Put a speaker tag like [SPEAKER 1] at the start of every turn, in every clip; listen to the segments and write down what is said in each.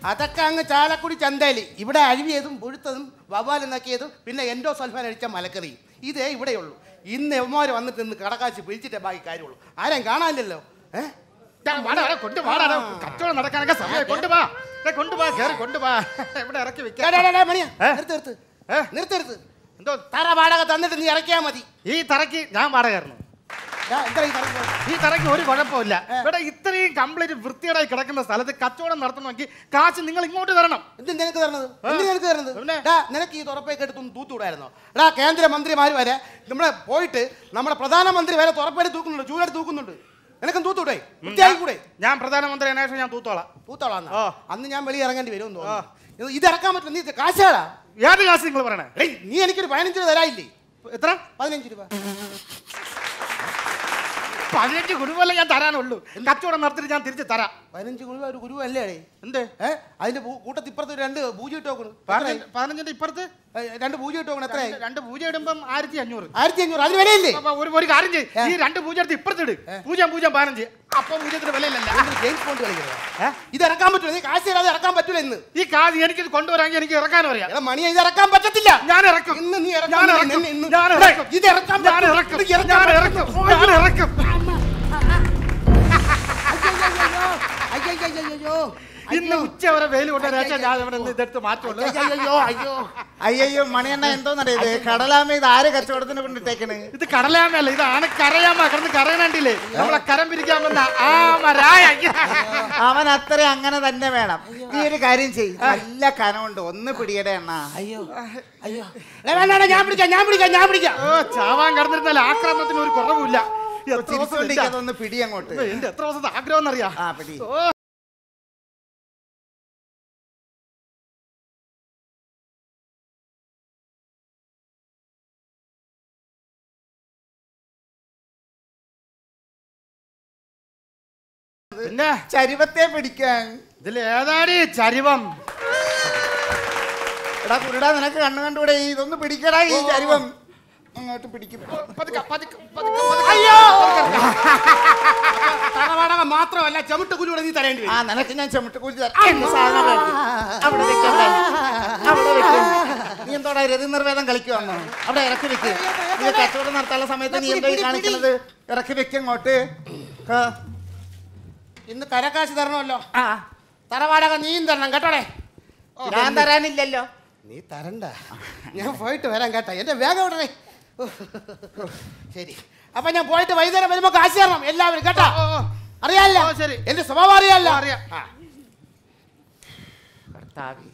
[SPEAKER 1] അതൊക്കെ അങ്ങ് ചാലക്കുടി ചന്തയിൽ ഇവിടെ അഴുവിയതും പുഴുത്തതും വവ്വാൽ നക്കിയതും പിന്നെ എൻഡോ സൽഫാൻ അടിച്ച മലക്കറിയും ഇതേ ഇവിടെയുള്ളൂ ഇന്ന് എവന്മാർ വന്നിട്ട് ഇന്ന് കടക്കാശ് പിരിച്ചിട്ടേ ബാക്കി കാര്യമുള്ളൂ ആരെയും കാണാനില്ലല്ലോ ഏഹ്
[SPEAKER 2] ദാ, വാടാ, വാടാ, കൊണ്ടുവാടാ, ദാ, കച്ചവടം നടക്കാനൊക്കെ സമയം കൊണ്ടുവാ ദാ, കൊണ്ടുവാ കേറി കൊണ്ടുവാ ഇവിടെ ഇറക്കി വെക്കാം
[SPEAKER 1] മണിയാ
[SPEAKER 2] ഏ?
[SPEAKER 1] നിർത്ത് നിർത്ത്
[SPEAKER 2] ഏ?
[SPEAKER 1] നിർത്തരുത്
[SPEAKER 2] എന്തോ
[SPEAKER 1] തറ വാടക തന്നിട്ട് നീ ഇറക്കിയാ മതി
[SPEAKER 2] ഈ തറയ്ക്ക് ഞാൻ വാടക കയറുന്നു
[SPEAKER 1] ദാ, എന്താ ഈ തറ
[SPEAKER 2] ഈ തറയ്ക്ക് ഒരു കുഴപ്പമില്ല ഇവിടെ ഇത്രയും കംപ്ലീറ്റ് വൃത്തികേടായി കിടക്കുന്ന സ്ഥലത്ത് കച്ചവടം നടത്തണമെങ്കിൽ കാശ് നിങ്ങൾ ഇങ്ങോട്ട് തരണം
[SPEAKER 1] എന്ത് നിനക്ക് തരണത് എന്ത് നിനക്ക് തരണത്
[SPEAKER 2] പിന്നെ?
[SPEAKER 1] ഡാ നിനക്ക് ഈ തുറപ്പൊക്കെ എടുത്തൊന്ന് തൂത്തുവിടായിരുന്നോ എടാ കേന്ദ്രമന്ത്രിമാർ വരെ നമ്മളെ പോയിട്ട് നമ്മുടെ പ്രധാനമന്ത്രി വരെ തുറപ്പേട് തൂക്കുന്നുണ്ട് ചൂലെടുത്ത് തൂക്കുന്നുണ്ട് നിനക്കും തൂത്തൂടെ വൃത്തിയാക്കി കൂടെ
[SPEAKER 2] ഞാൻ പ്രധാനമന്ത്രി അന്വേഷണം ഞാൻ തൂത്തോളാം
[SPEAKER 1] തൂത്തോളാം
[SPEAKER 2] ആ.
[SPEAKER 1] അന്ന് ഞാൻ വെളി ഇറങ്ങേണ്ടി വരും തോന്നുന്നു ഇത് ഇറക്കാൻ പറ്റില്ല നീ കാശാടാ
[SPEAKER 2] ഏത് കാശ് നിങ്ങൾ പറയണേ
[SPEAKER 1] എടീ, നീ എനിക്കൊരു പതിനഞ്ച് രൂപ തരായില്ലേ
[SPEAKER 2] എത്ര
[SPEAKER 1] പതിനഞ്ച് രൂപ
[SPEAKER 2] പതിനഞ്ച് കുടുംബമല്ലേ ഞാൻ തരാനുള്ളൂ കച്ചവടം നടത്തിയിട്ട് ഞാൻ തിരിച്ച് തരാം
[SPEAKER 1] പതിനഞ്ച് ഗുരുവ ഒരു ഗുരുവ അല്ലേ അടേ
[SPEAKER 2] എന്തേ
[SPEAKER 1] ഏ അതിന്റെ ഭൂ- കൂട്ടത്തിൽ ഇപ്പുറത്ത് രണ്ട് പൂജ്യം ഇട്ട് നോക്കണം
[SPEAKER 2] പതിനഞ്ച് പതിനഞ്ചിന്റെ ഇപ്പുറത്ത്
[SPEAKER 1] രണ്ട് പൂജ്യം ഇട്ട് നോക്കണം എത്രയായി
[SPEAKER 2] രണ്ട് രണ്ട് പൂജ ഇടുമ്പം ആയിരത്തി അഞ്ഞൂറ്
[SPEAKER 1] ആയിരത്തി അഞ്ഞൂറ് അതിന് വിലയില്ലേ
[SPEAKER 2] അപ്പൊ ഒരു ഒരു കാര്യം ചെയ്യ് ഈ രണ്ട് പൂജ എടുത്ത് ഇപ്പുറത്തിട് പൂജ്യം പൂജ്യം പതിനഞ്ച് അപ്പൊ പൂജ്യത്തിന് വിലയില്ലല്ല
[SPEAKER 1] എന്തൊരു ജെയിംസ് ബോണ്ട് കളിക്കുന്നത് ഇത് ഇറക്കാൻ പറ്റൂല നീ കാശ് തരാതെ ഇറക്കാൻ പറ്റൂല ഇന്ന്
[SPEAKER 2] ഈ കാശ് എനിക്കിത് കൊണ്ടുവരാമെങ്കിൽ എനിക്ക് ഇറക്കാനും അറിയാം
[SPEAKER 1] എടാ മണിയെ ഇത് ഇറക്കാൻ പറ്റത്തില്ല
[SPEAKER 2] ഞാൻ ഇറക്കും
[SPEAKER 1] ഇന്ന് നീ
[SPEAKER 2] ഞാൻ
[SPEAKER 1] ഇറക്കാൻ
[SPEAKER 2] ഇറക്കും
[SPEAKER 1] ഇന്ന് ഇന്ന്
[SPEAKER 2] ഞാൻ
[SPEAKER 1] എടാ,
[SPEAKER 2] ഇറക്കും
[SPEAKER 1] ഇത് ഇറക്കാൻ
[SPEAKER 2] ഞാൻ
[SPEAKER 1] പറ്റൂല.
[SPEAKER 2] ഇറക്കും
[SPEAKER 1] ഇത് ഇറക്കാൻ
[SPEAKER 2] ഞാൻ
[SPEAKER 1] പറ്റൂല.
[SPEAKER 2] ഇറക്കും ഞാൻ ഇറക്കും
[SPEAKER 1] അയ്യയ്യയ്യയ്യോ.
[SPEAKER 2] ഇന്ന് ഉച്ച വരെ വെയിൽ കൊണ്ടുവരാച്ച ഞാൻ ഇവിടെ നിന്ന് ഇതെടുത്ത് മാറ്റുള്ളൂ
[SPEAKER 1] അയ്യയ്യോ, അയ്യോ
[SPEAKER 3] അയ്യോ മണിയണ്ണ എന്തോന്നറിയത് കടലാമ ഇത് ആര് കച്ചവടത്തിന് കൊണ്ടിട്ടേക്കണ്
[SPEAKER 2] ഇത് കടലാമല്ല ഇതാണ് കരയാമ കിടന്ന് കരയണണ്ടില്ലേ നമ്മളെ കരം പിരിക്കാൻ വന്ന ആമരായ
[SPEAKER 3] അവൻ അത്ര അങ്ങനെ തന്നെ വേണം നീ ഒരു കാര്യം ചെയ് നല്ല കനമുണ്ട് ഒന്ന് പിടിയടേ എണ്ണ
[SPEAKER 1] അയ്യോ അയ്യോ എടാ, വേണ്ട, വേണ്ട, ഞാൻ പിടിക്കാം ഞാൻ പിടിക്കാം ഞാൻ പിടിക്കാം
[SPEAKER 2] ഓ ചാവാൻ കിടന്നിരുന്നാൽ ആക്രമണത്തിന് ഒരു കുറവുമില്ല എത്ര ദിവസം
[SPEAKER 3] ചിരിച്ചോണ്ടിരിക്കാതെ
[SPEAKER 2] ഇല്ല.
[SPEAKER 3] ഒന്ന് പിടി അങ്ങോട്ട്
[SPEAKER 2] എന്റെ എത്ര ദിവസത്തെ ആഗ്രഹം എന്നറിയാ
[SPEAKER 3] ആ പിടി
[SPEAKER 2] ഓ പിന്നെ
[SPEAKER 3] ചരിവത്തെ പിടിക്കാൻ
[SPEAKER 2] ഇതിൽ ഏതാടി ചരിവം
[SPEAKER 3] എടാ കുരുടാ നിനക്ക് കണ്ണു കണ്ടുകൂടെ ഇതൊന്ന് പിടിക്കടാ ഈ ചരിവം അങ്ങോട്ട് പിടിക്കും
[SPEAKER 2] പതുക്കെ, പതുക്കെ, പതുക്കെ, പതുക്കെ.
[SPEAKER 1] അയ്യോ തറവാടക മാത്രമല്ല ചവിട്ട് കുരുവിടെ നീ തരേണ്ടി
[SPEAKER 3] ആ
[SPEAKER 1] വരും
[SPEAKER 3] നിനക്ക് ഞാൻ ചുമട്ട് കൂലി തരാം എന്ത് സാധനം വേണം? അവിടെ വെക്ക്, അവിടെ. അവിടെ വെക്ക്. നീ എന്തോടാ രതി നിർവേദം കളിക്കുവാന്നോ അവിടെ ഇറക്കി വെക്ക് നീ കച്ചവടം നടത്താനുള്ള സമയത്ത് നീ എന്തോ ഈ കാണിക്കുന്നത് ഇറക്കി വെക്ക് അങ്ങോട്ട് ആ.
[SPEAKER 1] ഇന്ന് കരക്കാശ് തരണമല്ലോ
[SPEAKER 3] ആ
[SPEAKER 1] തറവാടക നീയും തരണം കേട്ടോടെ
[SPEAKER 3] ഞാൻ തരാനില്ലല്ലോ
[SPEAKER 1] നീ തരണ്ട ഞാൻ പോയിട്ട് വരാം കേട്ടോ എന്റെ വേഗം വിടണേ ശരി അപ്പൊ ഞാൻ പോയിട്ട് വൈകുന്നേരം വരുമ്പോ കാശ് തരണം എല്ലാവരും കേട്ടോ
[SPEAKER 2] ഓ, ഓ.
[SPEAKER 1] അറിയാല്ല
[SPEAKER 2] ഓ, ശരി.
[SPEAKER 1] എന്റെ സ്വഭാവം അറിയാല്ല
[SPEAKER 2] ഓ, അറിയാം.
[SPEAKER 1] ആ.
[SPEAKER 3] കർത്താവേ.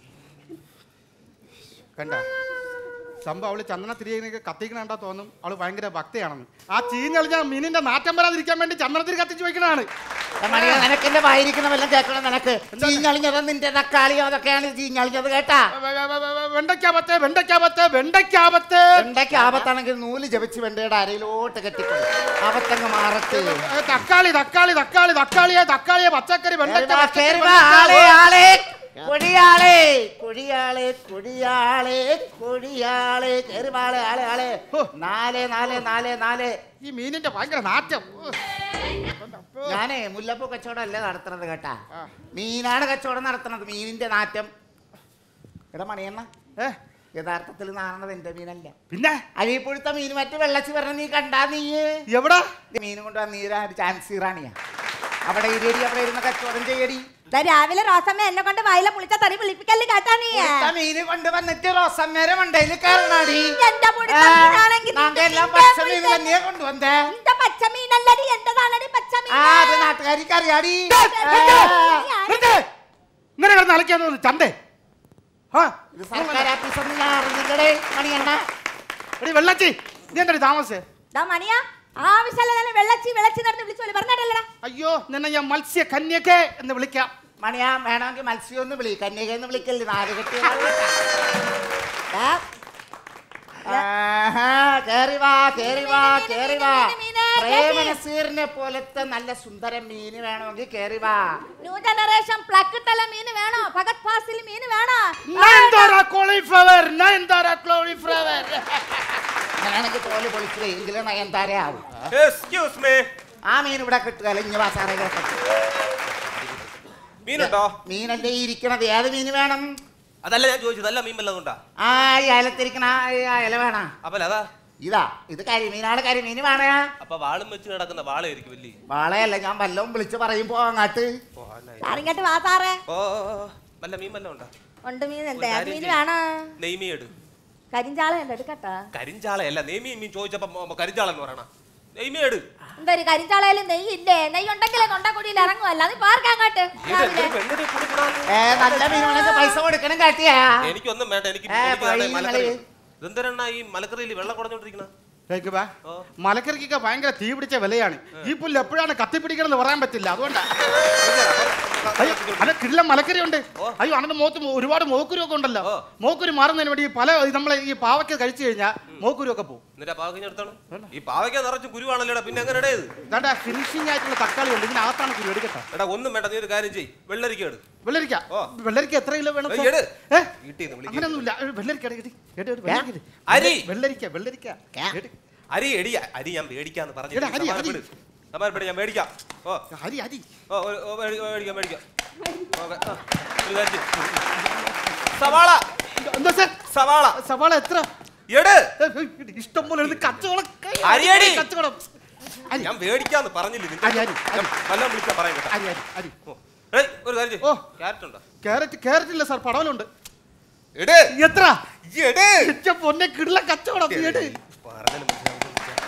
[SPEAKER 2] കണ്ട സംഭവം അവള് ചന്ദന തിരികെ കത്തിക്കണ കണ്ടാ തോന്നും അവള് ഭയങ്കര ഭക്തിയാണെന്ന് ആ ചീഞ്ഞളിഞ്ഞ മീനിന്റെ നാറ്റം വരാതിരിക്കാൻ വേണ്ടി ചന്ദനത്തിരി കത്തിച്ച് വയ്ക്കണാണ്
[SPEAKER 3] എടാ മണിയാ, നിനക്ക് എന്റെ വായിരിക്കുന്ന വല്ലതും കേൾക്കണം നിനക്ക് ചീഞ്ഞളിഞ്ഞത് നിന്റെ തക്കാളിയോ അതൊക്കെയാണ് ചീഞ്ഞളിഞ്ഞത് കേട്ടാ
[SPEAKER 2] വെണ്ടയ്ക്കാപത്ത് വെണ്ടയ്ക്കാപത്ത് വെണ്ടയ്ക്കാപത്ത്
[SPEAKER 3] എന്തൊക്കെ ആപത്താണെങ്കിൽ നൂല് ജപിച്ച് വെണ്ടയുടെ അരയിലോട്ട് കെട്ടിക്കൊടു ആപത്തങ്ങ് മാറട്ടെ
[SPEAKER 2] ഏ, തക്കാളി തക്കാളി തക്കാളി തക്കാളിയെ തക്കാളിയെ പച്ചക്കറി വെണ്ടയ്ക്ക
[SPEAKER 3] കേറി വാ,
[SPEAKER 2] പച്ചക്കറി,
[SPEAKER 3] കേറി വാ,
[SPEAKER 2] വെണ്ടയ്ക്ക,
[SPEAKER 3] ആളെ, ആളെ. കൊടിയാളെ കൊടിയാളെ കൊടിയാളെ കൊടിയാളെ കേറി വാ, ആളെ ആളെ ആളെ
[SPEAKER 2] ഹോ.
[SPEAKER 3] നാല് നാല് നാല് നാല്
[SPEAKER 2] ഈ മീനിന്റെ ഭയങ്കര നാറ്റം ഓ.
[SPEAKER 3] ഞാനേ മുല്ലപ്പൂ കച്ചവടം അല്ലേ നടത്തുന്നത് കേട്ടാ
[SPEAKER 2] ആ.
[SPEAKER 3] മീനാണ് കച്ചവടം നടത്തുന്നത് മീനിന്റെ നാറ്റം എടാ മണിയണ്ണ
[SPEAKER 2] ഏ,
[SPEAKER 3] യഥാർത്ഥത്തിൽ നാണത് എന്റെ മീനല്ല
[SPEAKER 2] പിന്നെ
[SPEAKER 3] അഴിപ്പുഴുത്ത മീൻ മറ്റു വെള്ളച്ചി പറഞ്ഞ നീ കണ്ടാ നീ
[SPEAKER 2] എവിടാ
[SPEAKER 3] മീൻ കൊണ്ടുവന്ന നീരാ ഒരു ചാൻസി റാണിയാ അവിടെ ഇരിയടി അവിടെ ഇരുന്ന് കച്ചവടം ചെയ്യടി
[SPEAKER 4] ദാ രാവിലെ റോസമ്മ എന്നെ കൊണ്ട് വായില പുളിച്ച തറി വിളിപ്പിക്കല് കേട്ടാ നീ
[SPEAKER 3] പുഴുത്ത മീന് കൊണ്ടുവന്നിട്ട് റോസമ്മേരെ മണ്ടയില് കയറണാടി
[SPEAKER 4] എന്റെ പുഴുത്ത മീനാണെങ്കിൽ നിന്റെ
[SPEAKER 3] എല്ലാം
[SPEAKER 4] നിന്റെ
[SPEAKER 3] പച്ച മീൻ
[SPEAKER 4] പുഴുത്ത-
[SPEAKER 3] തന്നെയാ കൊണ്ടുവന്നേ
[SPEAKER 4] നിന്റെ പച്ച മീനല്ലടി എന്റേതാണടി പച്ച മീൻ
[SPEAKER 3] ആ അത് നാട്ടുകാരിക്ക് അറിയാടി
[SPEAKER 2] നിർത്ത്. ഇങ്ങനെ കിടന്ന് അലക്കാന്ന് തോന്നുന്നു ചന്തേ ആ
[SPEAKER 3] ഇത് സർക്കാർ ഓഫീസൊന്നും ഞാൻ അറിഞ്ഞില്ലടേ മണിയണ്ണ
[SPEAKER 2] എടി വെള്ളച്ചി നീ എന്താ താമസേ
[SPEAKER 4] ദാ മണിയാ ആവശ്യമല്ല തന്നെ വെള്ളച്ചി വെള്ളച്ചി നടന്ന് വിളിച്ചോളി പറഞ്ഞിട്ടല്ലടാ
[SPEAKER 2] അയ്യോ നിന്നെ ഞാൻ മത്സ്യ കന്യകെ എന്ന് വിളിക്കാം
[SPEAKER 3] മണിയാ വേണമെങ്കിൽ മത്സ്യം ഒന്ന് വിളി കന്യകയെന്ന് വിളിക്കല്ലേ നാല് കെട്ടി കേറി വാ കേറി വാ
[SPEAKER 4] മീന്,
[SPEAKER 3] കേറി
[SPEAKER 4] മീന്,
[SPEAKER 3] വാ
[SPEAKER 4] മീന്, മീന്,
[SPEAKER 3] പ്രേമനസീറിനെ പോലത്തെ നല്ല സുന്ദര മീന് വേണമെങ്കിൽ കേറി വാ
[SPEAKER 4] ന്യൂ ജനറേഷൻ പ്ലക്കിട്ടല മീന് വേണോ ഭഗത് ഫാസിൽ മീന് വേണോ
[SPEAKER 2] നയൻതാര കോളിഫ്ലവർ നയൻതാര കോളിഫ്ലവർ
[SPEAKER 3] അങ്ങനെയാണെങ്കിൽ തോല് പൊളിച്ചു എങ്കിലും നയൻതാര ആവും
[SPEAKER 5] എക്സ്ക്യൂസ് മീ
[SPEAKER 3] ആ മീൻ ഇവിടെ കിട്ടുക ഇഞ്ഞ വാസാറ
[SPEAKER 5] മീനുണ്ടോ
[SPEAKER 3] മീനല്ലേ ഈ ഇരിക്കണത് ഏത് മീൻ വേണം
[SPEAKER 5] അതല്ല ഞാൻ ചോദിച്ചത് അല്ല മീൻ വല്ലതും ഉണ്ടാ
[SPEAKER 3] ആ ഈ അയലത്തിരിക്കണ ആ ഈ അയല വേണ
[SPEAKER 5] അപ്പൊ അതാ
[SPEAKER 3] ഇതാ ഇത് കരിമീനാണ് കരിമീൻ വേണ
[SPEAKER 5] അപ്പൊ വാളും വെച്ച് കിടക്കുന്ന വാളായിരിക്കും അല്ലേ
[SPEAKER 3] വാളയല്ല ഞാൻ വല്ലതും വിളിച്ച് പറയുമ്പോ അങ്ങാട്ട്
[SPEAKER 5] ഓ അല്ല
[SPEAKER 4] സാറിങ്ങോട്ട് വാ സാറേ
[SPEAKER 5] ഓ ഓ, ഓ, വല്ല മീൻ വല്ലതും ഉണ്ടാ
[SPEAKER 4] ഉണ്ട് മീൻ ഉണ്ട്
[SPEAKER 5] ഒരു
[SPEAKER 4] ഏത്
[SPEAKER 5] കാര്യം
[SPEAKER 4] മീൻ
[SPEAKER 5] ചെയ്യ്.
[SPEAKER 4] വേണോ
[SPEAKER 5] നെയ്മീൻ എടു
[SPEAKER 4] കരിഞ്ചാള ഉണ്ട് എടുക്കട്ടാ
[SPEAKER 5] കരിഞ്ചാളയല്ല നെയ്മീൻ മീൻ ചോദിച്ചപ്പോ മ- മ- കരിഞ്ചാളെന്ന് പറയണ നെയ്മീൻ എടു
[SPEAKER 4] എന്താ ഒരു കരിഞ്ചാളയിൽ നെയ്യ് ഇല്ലേ നെയ്യ് ഉണ്ടെങ്കിലേ തൊണ്ടക്കുടിയിൽ ഇറങ്ങുമല്ല നീ പാർക്കാൻ അങ്ങോട്ട്
[SPEAKER 5] ഇത്
[SPEAKER 4] രാവിലെ
[SPEAKER 5] എന്തൊരു പെണ്ണിനെ കുടുക്കണാന്ന്?
[SPEAKER 3] ഏ നല്ല മീനാണെങ്കിൽ പൈസ കൊടുക്കണം കാട്ടിയാ
[SPEAKER 5] എനിക്കൊന്നും വേണ്ട എനിക്ക്
[SPEAKER 3] ഏ,
[SPEAKER 5] എനിക്ക് വേണ്ട ഈ
[SPEAKER 3] പഴയ
[SPEAKER 5] മലക്കറി
[SPEAKER 3] നിങ്ങള്.
[SPEAKER 5] ഇതെന്തരണ്ണ ഈ മലക്കറിയിൽ വെള്ളം കുടഞ്ഞോണ്ടിരിക്കണ
[SPEAKER 2] കേക്ക് ബാ.
[SPEAKER 5] ഓ.
[SPEAKER 2] മലക്കറിക്കൊക്കെ ഭയങ്കര തീ പിടിച്ച വിലയാണ് ഈ പുല്ല് എപ്പോഴാണ് കത്തിപ്പിടിക്കണമെന്ന് പറയാൻ പറ്റില്ല അതുകൊണ്ടാ അയ്യോ അല്ല കിള്ള മലക്കറി ഉണ്ട്
[SPEAKER 5] ഓ.
[SPEAKER 2] അയ്യോ അണ്ണന്റെ മുഖത്ത് മോ- ഒരുപാട് മോക്കുരു ഒക്കെ ഉണ്ടല്ലോ
[SPEAKER 5] ഓ.
[SPEAKER 2] മോക്കുരു മാറുന്നതിന് വേണ്ടി പല നമ്മളെ ഈ പാവയ്ക്ക കഴിച്ചു കഴിഞ്ഞാൽ മോക്കുരു ഒക്കെ പോകും
[SPEAKER 5] എന്നിട്ട് പാവയ്ക്ക എടുത്താണ് ഈ പാവയ്ക്ക നിറച്ച് കുരുവാണല്ലോടാ പിന്നെ എങ്ങനെ ഇടയത്
[SPEAKER 2] ഇതാണ്ട് ഫിനിഷിംഗ് ആയിട്ടുള്ള തക്കാളി ഉണ്ട് ഇതിനകത്താണ് കുരു എടുക്കട്ടെ
[SPEAKER 5] എടാ ഒന്നും വേണ്ട നീ ഒരു കാര്യം ചെയ്യ് വെള്ളരിക്ക എടു
[SPEAKER 2] വെള്ളരിക്ക
[SPEAKER 5] ഓ.
[SPEAKER 2] വെള്ളരിക്ക എത്ര കിലോ വേണം
[SPEAKER 5] ഏയ്,
[SPEAKER 2] സാർ?
[SPEAKER 5] എട്.
[SPEAKER 2] ഏ?
[SPEAKER 5] വീട്ടിൽ നിന്ന് വിളിക്കുക
[SPEAKER 2] അങ്ങനെയൊന്നുമില്ല ഏ, വെള്ളരിക്ക എട്, എട്, എട്, എട്, വെള്ളരിക്ക എട്.
[SPEAKER 5] അരി.
[SPEAKER 2] വെള്ളരിക്ക വെള്ളരിക്ക എട്.
[SPEAKER 5] അരി എടി അരി ഞാൻ മേടിക്കാന്ന് പറഞ്ഞു
[SPEAKER 2] എടാ, അരി, അരി.
[SPEAKER 5] സമാരപ്പെട് ഞാൻ മേടിക്കാം ഓ
[SPEAKER 2] അരി അരി
[SPEAKER 5] ഓ ഓ, ഓ, മേടി- ഓ, മേടിക്കാം മേടിക്കാം ഓക്കെ, ആ. ഒരു കാര്യം ചെയ്യ്. സവാള
[SPEAKER 2] എന്താ സാർ
[SPEAKER 5] സവാള
[SPEAKER 2] സവാള എത്ര
[SPEAKER 5] എട്
[SPEAKER 2] ഏ, ഏ, ഇഷ്ടം പോലെ ഉണ്ട്. കച്ചവടം
[SPEAKER 5] അരിയടി.
[SPEAKER 2] കച്ചവടം അരി
[SPEAKER 5] ഞാൻ മേടിക്കാന്ന് പറഞ്ഞില്ല നിന്റെ
[SPEAKER 2] അരി, അരി, അരി.
[SPEAKER 5] വല്ലതും വിളിച്ചാ പറയാം കേട്ടോ
[SPEAKER 2] അരി അരി അരി
[SPEAKER 5] ഓ. ഏയ്, ഒരു കാര്യം ചെയ്യ്.
[SPEAKER 2] ഓ.
[SPEAKER 5] ക്യാരറ്റ് ഉണ്ടോ
[SPEAKER 2] ക്യാരറ്റ് ക്യാരറ്റ് ഇല്ല സാർ പടവലുണ്ട്
[SPEAKER 5] എട്
[SPEAKER 2] എത്ര
[SPEAKER 5] എട്
[SPEAKER 2] എന്റെ പൊന്നെ കിടല കച്ചവടം എട്
[SPEAKER 5] പറഞ്ഞാലും മനസ്സിലാവുന്നില്ല.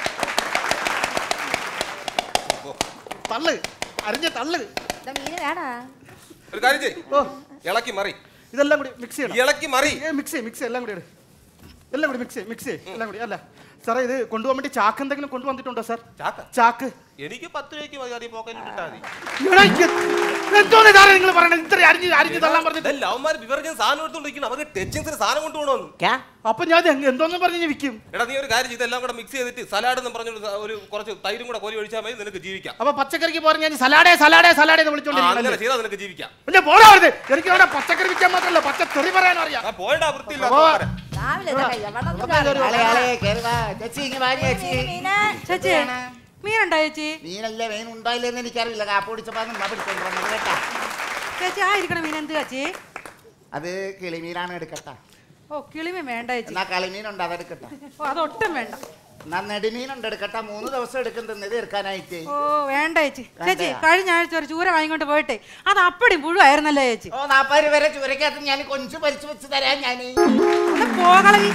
[SPEAKER 5] ഓ,
[SPEAKER 2] തള്ള് അരിഞ്ഞ തള്ള്
[SPEAKER 4] എന്താ മീന് വേണോ
[SPEAKER 5] ഒരു കാര്യം ചെയ്യ്
[SPEAKER 2] ഓ
[SPEAKER 5] ഇളക്കി മറി
[SPEAKER 2] ഇതെല്ലാം കൂടി മിക്സ് ചെയ്യണം
[SPEAKER 5] ഇളക്കി മറി
[SPEAKER 2] ഏ മിക്സ് ചെയ്യ് മിക്സ് എല്ലാം കൂടി ഇട് എല്ലാം കൂടി മിക്സ് ചെയ്യ് മിക്സ് ചെയ്യ് എല്ലാം കൂടി അല്ല സാറേ ഇത് കൊണ്ടുപോകാൻ വേണ്ടി ചാക്ക് എന്തെങ്കിലും കൊണ്ടുവന്നിട്ടുണ്ടോ സാർ
[SPEAKER 5] ചാക്ക
[SPEAKER 2] ചാക്ക്
[SPEAKER 5] എനിക്ക് പത്ത് രൂപയ്ക്ക് മതി അത് പോക്കറ്റിൽ ഇട്ടാ മതി
[SPEAKER 2] എടാ, ഇത് എന്തോന്ന് സാറേ നിങ്ങൾ പറയണത് ഇത്ര അരിഞ്ഞ് അരിഞ്ഞ് തള്ളാൻ പറഞ്ഞിട്ട്
[SPEAKER 5] ഇതല്ല, അവന്മാര് വിവരിച്ച സാധനം എടുത്തോണ്ടിരിക്കണം അവർക്ക് ടച്ചിങ്സിന് സാധനം കൊണ്ടുപോകണമെന്ന്
[SPEAKER 2] അപ്പൊ ഞാൻ ഇത് എങ് എന്തോന്നും പറഞ്ഞ് വിൽക്കും
[SPEAKER 5] എടാ നീ ഒരു കാര്യം ചെയ്ത് ഇതെല്ലാം കൂടെ മിക്സ് ചെയ്തിട്ട് സലാഡ് എന്ന് പറഞ്ഞ ഒരു കുറച്ച് തൈരും കൂടെ കോരി ഒഴിച്ചാൽ മതി നിനക്ക് ജീവിക്കാം
[SPEAKER 2] അപ്പൊ പച്ചക്കറിക്ക് പോരാൻ ഞാൻ സലാഡേ സലാഡേ സലാഡേ എന്ന്
[SPEAKER 5] ആ, അങ്ങനെ
[SPEAKER 2] വിളിച്ചോണ്ടിരിക്കുന്നത്
[SPEAKER 5] ചെയ്താൽ നിനക്ക് ജീവിക്കാം
[SPEAKER 2] പിന്നെ പോരാ വരുത് എനിക്ക് അവിടെ പച്ചക്കറി വിൽക്കാൻ മാത്രമല്ല പച്ചക്കറി പറയാനും അറിയാം
[SPEAKER 5] ആ പോയടാ വൃത്തിയില്ല
[SPEAKER 2] ഓ.
[SPEAKER 4] രാവിലെ ഇതൊക്കെ എവിടെ നിന്ന്
[SPEAKER 2] അപ്പൊ ഇതൊരു-
[SPEAKER 3] ആളെ ആളെ കേറി വാ ചേച്ചി ഇങ്ങ് വാ ചേച്ചി
[SPEAKER 4] മീന്
[SPEAKER 6] ചേച്ചി മീനുണ്ടോ ചേച്ചി
[SPEAKER 3] മീനല്ലേ മീൻ ഉണ്ടായില്ലെന്ന് എനിക്കറിയില്ല കാപ്പ് പിടിച്ചപ്പോ നമ്മ പിടിച്ചോണ്ട് വന്നത് കേട്ടാ
[SPEAKER 6] ചേച്ചി ആ ഇരിക്കണ മീൻ എന്ത് ചേച്ചി
[SPEAKER 3] അത് കിളിമീനാണ് എടുക്കട്ടാ
[SPEAKER 6] ഓ കിളിമീൻ വേണ്ട ചേച്ചി
[SPEAKER 3] എന്നാ കളിമീനുണ്ട് അതെടുക്കട്ടെ
[SPEAKER 6] ഓ അതൊട്ടും വേണ്ട
[SPEAKER 3] എന്നാ നെടുമീനുണ്ട് എടുക്കട്ടെ മൂന്ന് ദിവസം എടുക്കും തിന്നത് തീർക്കാനായിട്ട്
[SPEAKER 6] ഓ വേണ്ട ചേച്ചി ചേച്ചി
[SPEAKER 3] വേണ്ടയാ?
[SPEAKER 6] കഴിഞ്ഞ ആഴ്ച ഒരു ചൂര വാങ്ങിക്കൊണ്ട് പോയിട്ടെ അത് അപ്പടി പുഴുവായിരുന്നല്ലേ ചേച്ചി
[SPEAKER 3] ഓ നാപ്പത് രൂപ വരെ ചുരക്കകത്ത് ഞാൻ കൊഞ്ചു പരിച്ചു വെച്ച് തരാം ഞാൻ
[SPEAKER 6] ഒന്ന് പോകളവി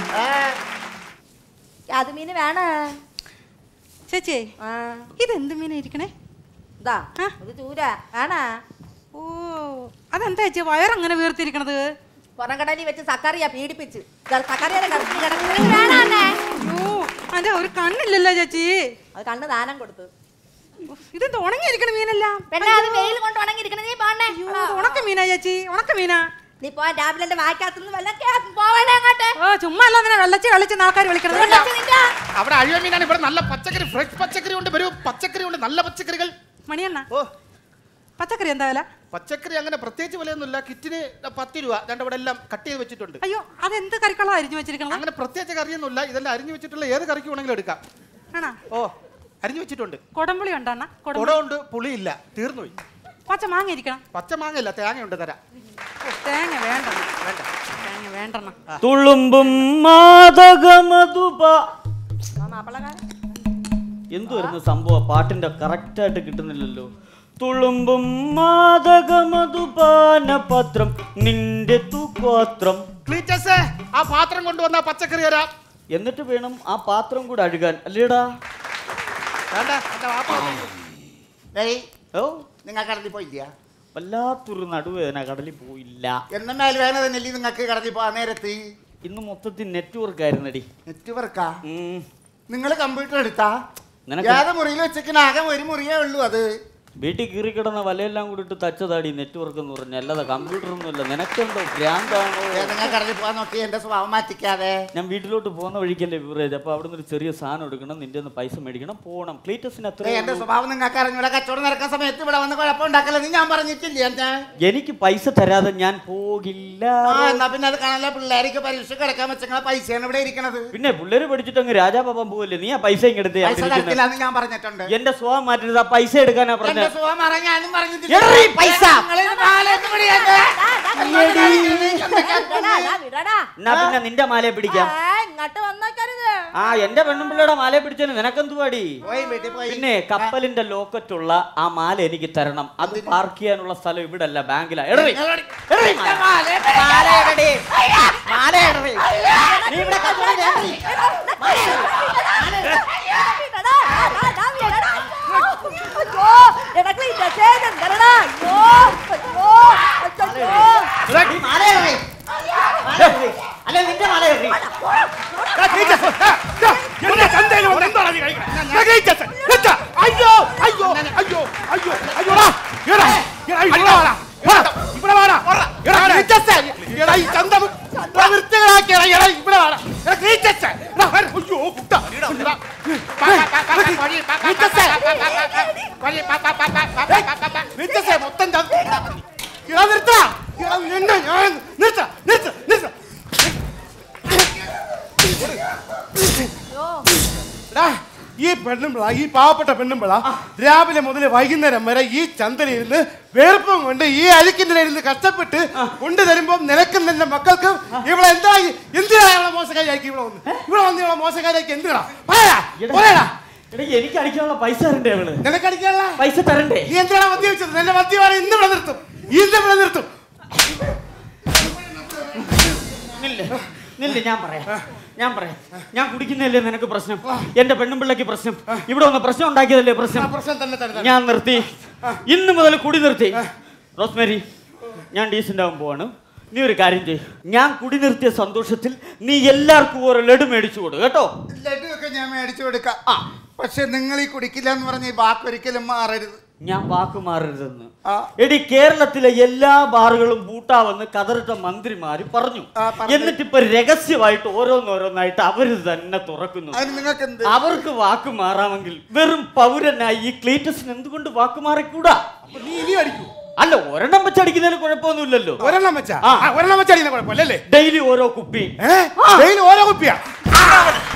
[SPEAKER 4] അത് മീന് വേണോ
[SPEAKER 6] ചേച്ചി
[SPEAKER 4] ആ
[SPEAKER 6] ഇതെന്ത് മീനാ ഇരിക്കണേ
[SPEAKER 4] ഇതാ
[SPEAKER 6] ആ?
[SPEAKER 4] ഇത് ചൂര വേണോ
[SPEAKER 6] ഓ അതെന്താ ചേച്ചി വയറങ്ങനെ വീർത്തിരിക്കണത്
[SPEAKER 4] പുറംകടലിൽ വെച്ച് സക്കറിയ പീഡിപ്പിച്ച് ഗ- സക്കറിയുടെ ഗർഭിണി കിടക്കുന്നത് വേണോ അണ്ണേ
[SPEAKER 6] ഓ അതെ ഒരു കണ്ണില്ലല്ലോ ചേച്ചി
[SPEAKER 4] അത് കണ്ണ് ദാനം കൊടുത്തു
[SPEAKER 6] ഉഫ്, ഇതെന്താ ഉണങ്ങിയിരിക്കണ മീനല്ല
[SPEAKER 4] പെണ്ണെ അത് വെയിൽ കൊണ്ട് ഉണങ്ങിയിരിക്കണ നീ പോണേ
[SPEAKER 6] അയ്യോ, അത് ഉണക്ക മീനാ ചേച്ചി ഉണക്ക മീനാ
[SPEAKER 4] നീ പോ രാവിലെ എന്റെ വായിക്കാത്തുനിന്ന് വല്ല പോവണേ അങ്ങോട്ട്
[SPEAKER 6] ഓ ചുമ്മാ അല്ല അതിനെ വെള്ളച്ച് വെള്ളച്ച് ആൾക്കാർ വിളിക്കണത് കേട്ടോ.
[SPEAKER 4] വെള്ളച്ച് നിന്റെ
[SPEAKER 2] അവിടെ അഴിവ മീനാണ് ഇവിടെ നല്ല പച്ചക്കറി ഫ്രഷ് പച്ചക്കറി ഉണ്ട് വരൂ പച്ചക്കറി ഉണ്ട് നല്ല പച്ചക്കറികൾ
[SPEAKER 6] മണിയണ്ണ
[SPEAKER 2] ഓ
[SPEAKER 6] പച്ചക്കറി എന്താ വില
[SPEAKER 2] പച്ചക്കറി അങ്ങനെ പ്രത്യേകിച്ച് വിലയൊന്നുമില്ല കിറ്റിന് പത്ത് രൂപ രണ്ട് ഇവിടെ എല്ലാം കട്ട് ചെയ്ത് വെച്ചിട്ടുണ്ട്
[SPEAKER 6] അയ്യോ അതെന്ത് കറിക്കുള്ള അരിഞ്ഞു വെച്ചിരിക്കണം
[SPEAKER 2] അങ്ങനെ പ്രത്യേകിച്ച് കറിയൊന്നുമില്ല ഇതെല്ലാം അരിഞ്ഞു വെച്ചിട്ടുള്ള ഏത് കറിക്ക് വേണമെങ്കിലും എടുക്കാം
[SPEAKER 6] ആണോ
[SPEAKER 2] ഓ അരിഞ്ഞു വെച്ചിട്ടുണ്ട്
[SPEAKER 6] കൊടംപുളി ഉണ്ടണ്ണ കൊടംപുളി
[SPEAKER 2] കുടമുണ്ട് പുളിയില്ല തീർന്നുപോയി
[SPEAKER 6] പച്ച മാങ്ങ ഇരിക്കണം
[SPEAKER 2] പച്ച മാങ്ങയില്ല തേങ്ങയുണ്ട് തരാം
[SPEAKER 6] ഓ, തേങ്ങ വേണ്ട തേങ്ങ വേണ്ടെണ്ണ
[SPEAKER 7] തുളുമ്പും മാതകമധുപ
[SPEAKER 4] മാപ്പിളകാരൻ
[SPEAKER 7] എന്തുവായിരുന്നു സംഭവം പാട്ടിന്റെ കറക്റ്റ് ആയിട്ട് കിട്ടുന്നില്ലല്ലോ തുളുമ്പും മാതകമധുപാനപത്രം നിന്റെ തൂക്കോത്രം
[SPEAKER 2] ക്ലീറ്റസ് ആ പാത്രം കൊണ്ടുവന്ന പച്ചക്കറി തരാം
[SPEAKER 7] എന്നിട്ട് വേണം ആ പാത്രം കൂടെ അഴുകാൻ അല്ലേടാ
[SPEAKER 2] വേണ്ട എന്റെ വാപ്പ
[SPEAKER 3] ഏയ്
[SPEAKER 7] ഓ
[SPEAKER 3] നിങ്ങൾ കടലിൽ പോയില്ല
[SPEAKER 7] വല്ലാത്തൊരു നടുവേദന കടലിൽ പോയില്ല
[SPEAKER 3] എന്നും മേൽവേന തന്നെയല്ലേ നിങ്ങൾക്ക് കടലിൽ പോകാൻ നേരത്ത്
[SPEAKER 7] ഇന്ന് മൊത്തത്തിൽ നെറ്റ്വർക്ക് ആയിരുന്നടി
[SPEAKER 3] നെറ്റ്വർക്കാ
[SPEAKER 7] ഉം.
[SPEAKER 3] നിങ്ങൾ കമ്പ്യൂട്ടർ എടുത്താ
[SPEAKER 7] നിനക്ക്
[SPEAKER 3] ഏത് മുറിയിൽ വെച്ചിട്ട് ആകെ ഒരു മുറിയേ ഉള്ളൂ അത്
[SPEAKER 7] വീട്ടിൽ കീറി കിടന്ന വലയെല്ലാം കൂടി ഇട്ട് തച്ചതാടി നെറ്റ്വർക്ക് എന്ന് പറഞ്ഞു അല്ലാതെ കമ്പ്യൂട്ടർ ഒന്നുമില്ല നിനക്കെന്തോ ഭ്രാന്താണോ
[SPEAKER 3] നിങ്ങൾ കടലിൽ പോകാൻ നോക്കി എന്റെ സ്വഭാവം മാറ്റിക്കാതെ
[SPEAKER 7] ഞാൻ വീട്ടിലോട്ട് പോകുന്ന വഴിക്കല്ലേ വിവറേജ് അപ്പൊ അവിടെ നിന്ന് ഒരു ചെറിയ സാധനം എടുക്കണം നിന്റെ ഒന്ന് പൈസ മേടിക്കണം പോകണം ക്ലീറ്റസിന്
[SPEAKER 3] ഏയ്,
[SPEAKER 7] എത്ര
[SPEAKER 3] എന്റെ സ്വഭാവം നിങ്ങൾക്ക് അറിഞ്ഞൂടെ കച്ചവടം നടക്കുന്ന സമയത്ത് ഇവിടെ വന്ന് കുഴപ്പം ഉണ്ടാക്കലെന്ന് ഞാൻ പറഞ്ഞിട്ട് കുടിച്ചില്ലേ എന്താ
[SPEAKER 7] എനിക്ക് പൈസ തരാതെ ഞാൻ പോകില്ല
[SPEAKER 3] ആ എന്നാ പിന്നെ അത് കാണാനുള്ള പിള്ളേർക്ക് പരീക്ഷ കിടക്കാൻ വെച്ചാൽ പൈസയാണ് ഇവിടെ ഇരിക്കണത്
[SPEAKER 7] പിന്നെ പിള്ളേര് പഠിച്ചിട്ട് അങ്ങ് രാജാപാപം പോവല്ലേ നീ ആ പൈസ ഇങ്ങെടുത്ത്
[SPEAKER 3] പൈസ തരത്തില്ലാന്ന് ഞാൻ പറഞ്ഞിട്ടുണ്ട്
[SPEAKER 7] എന്റെ സ്വഭാവം മാറ്റരുത് ആ പൈസ എടുക്കാനാ
[SPEAKER 3] എന്റെ
[SPEAKER 7] പറഞ്ഞ
[SPEAKER 3] സുഖം മറ ഞാനും
[SPEAKER 7] എടീ, പൈസ.
[SPEAKER 3] നിങ്ങളിത് പാലേക്ക് പിടിയാക്ക്.
[SPEAKER 4] വിടടാ, ദാ വിടടാ.
[SPEAKER 7] എന്നാ പിന്നെ നിന്റെ മാലയെ പിടിക്കാം
[SPEAKER 4] ഏ, ഇങ്ങോട്ട് വന്നേക്കരുത്
[SPEAKER 7] ആ എന്റെ പെണ്ണുമ്പിള്ളയുടെ മാലയെ പിടിച്ചതിന് നിനക്കെന്തുവാടി
[SPEAKER 3] പോയി വീട്ടിൽ പോയി
[SPEAKER 7] പിന്നെ കപ്പലിന്റെ ലോക്കറ്റുള്ള ആ മാല എനിക്ക് തരണം അത് പാർക്ക് ചെയ്യാനുള്ള സ്ഥലം ഇവിടെ അല്ല ബാങ്കിലാ എടറി
[SPEAKER 3] നിങ്ങളോട്
[SPEAKER 7] എടറി മാല. മാല എടടി. മാല എടറി. നീ ഇവിടെ കച്ചവടം ചെയ്യടി.
[SPEAKER 4] വിടടാ, ദാ, ദാ, വിടടാ. അയ്യോ, എനക്ക് ഈ മെസ്സേജ് എന്തരടാ? അയ്യോ, അയ്യോ, അയ്യോ.
[SPEAKER 7] നീ മാല എടറി. മാല എടറി. അല്ല നിന്റെ മാല എടറി.
[SPEAKER 1] എന്റെ ചന്തയിൽ വന്ന് എന്താണ് നീ കഴിക്കണേ? ഞാൻ കഴിച്ചത്. എന്താ? അയ്യോ അയ്യോ അയ്യോ അയ്യോ അയ്യോടാ എടാ, എടാ, ഇവിടെ വാടാ. വാടാ, ഇവിടെ വാടാ. എടാ, ക്രീച്ചസേ. എടാ, ഈ ചന്ത വൃ- വൃത്തികേടാക്കിയടാ. എടാ, ഇവിടെ വാടാ. എടാ, ക്രീച്ചസേ. എടാ, വര. അയ്യോ, കുട്ടാ. എടാ, ക്രീച്ചസേ. ക്രീച്ചസേ, മൊത്തം ചന്ത- എടാ, നിർത്തടാ. എടാ, നിന്നെ ഞാൻ- നിർത്ത, നിർത്ത, നിർത്ത. എടാ, ഈ പെണ്ണുമ്പിള ഈ പാവപ്പെട്ട പെണ്ണുമ്പിള രാവിലെ മുതൽ വൈകുന്നേരം വരെ ഈ ചന്തലിരുന്ന് വേർപ്പം കൊണ്ട് ഈ അഴുക്കിന്റെ ഇരുന്ന് കഷ്ടപ്പെട്ട് കൊണ്ടു തരുമ്പോ നിനക്കും നിന്റെ മക്കൾക്കും ഇവിടെ എന്താ ഈ- എന്തിനാ ഇവിടെ മോശക്കാരിയാക്കി ഇവിടെ വന്ന് ഇവിടെ വന്ന് ഇവിടെ മോശക്കാരിയാക്കി എന്തിനാ പറയടാ പറയടാ
[SPEAKER 7] എടീ, എനിക്ക് അടിക്കാനുള്ള പൈസ തരണ്ടേ അവള്
[SPEAKER 1] നിനക്കടിക്കാനുള്ള
[SPEAKER 7] പൈസ തരണ്ടേ
[SPEAKER 1] നീ എന്തിനാണ് മദ്യപിച്ചത് നിന്റെ മദ്യപാനം ഇന്ന് ഇവിടെ നിർത്തും ഇന്ന് ഇവിടെ നിർത്തും
[SPEAKER 7] നില്ല് നില്ല് ഞാൻ പറയാം ഞാൻ പറയാം ഞാൻ കുടിക്കുന്നില്ലേ നിനക്ക് പ്രശ്നം എന്റെ പെണ്ണുമ്പിള്ളക്ക് പ്രശ്നം ഇവിടെ വന്ന് പ്രശ്നം ഉണ്ടാക്കിയതല്ലേ
[SPEAKER 1] ആ
[SPEAKER 7] പ്രശ്നം
[SPEAKER 1] പ്രശ്നം തന്നെ തന്നെ
[SPEAKER 7] ഞാൻ നിർത്തി ഇന്ന് മുതൽ കുടി നിർത്തി റോസ്മേരി ഞാൻ ഡീസൻ്റ് ആവാൻ പോവാണ് നീ ഒരു കാര്യം ചെയ്യും ഞാൻ കുടി നിർത്തിയ സന്തോഷത്തിൽ നീ എല്ലാവർക്കും ഓരോ ലഡു മേടിച്ചു കൊടു കേട്ടോ
[SPEAKER 3] ലഡുവൊക്കെ ഞാൻ മേടിച്ചു കൊടുക്കാം പക്ഷെ നിങ്ങൾ ഈ കുടിക്കില്ല എന്ന് പറഞ്ഞ ഈ വാക്ക് ഒരിക്കലും മാറരുത്
[SPEAKER 7] ഞാൻ വാക്ക് മാറരുതെന്ന്
[SPEAKER 3] ആ.
[SPEAKER 7] എടി കേരളത്തിലെ എല്ലാ ബാറുകളും പൂട്ടാവെന്ന് കതറിട്ട മന്ത്രിമാര് പറഞ്ഞു
[SPEAKER 3] ആ, പറഞ്ഞു.
[SPEAKER 7] എന്നിട്ട് ഇപ്പൊ രഹസ്യമായിട്ട് ഓരോന്നോരോന്നായിട്ട് അവര് തന്നെ തുറക്കുന്നു
[SPEAKER 3] അതിന് നിങ്ങൾക്ക് എന്ത്
[SPEAKER 7] അവർക്ക് വാക്ക് മാറാമെങ്കിൽ വെറും പൗരനായി ഈ ക്ലീറ്റസിന് എന്തുകൊണ്ട് വാക്ക് മാറിക്കൂടാ
[SPEAKER 1] അപ്പൊ നീ ഇനി അടിക്കൂ
[SPEAKER 7] അല്ല ഒരെണ്ണം വെച്ചടിക്കുന്നതിന് കുഴപ്പമൊന്നുമില്ലല്ലോ
[SPEAKER 1] ഒരെണ്ണം വെച്ചാ
[SPEAKER 7] ആ.
[SPEAKER 1] ആ, ഒരെണ്ണം വെച്ചടിക്കുന്ന കുഴപ്പമില്ലല്ലേ
[SPEAKER 7] ഡെയിലി ഓരോ കുപ്പി
[SPEAKER 1] ഏഹ് ഡെയിലി ഓരോ കുപ്പിയാ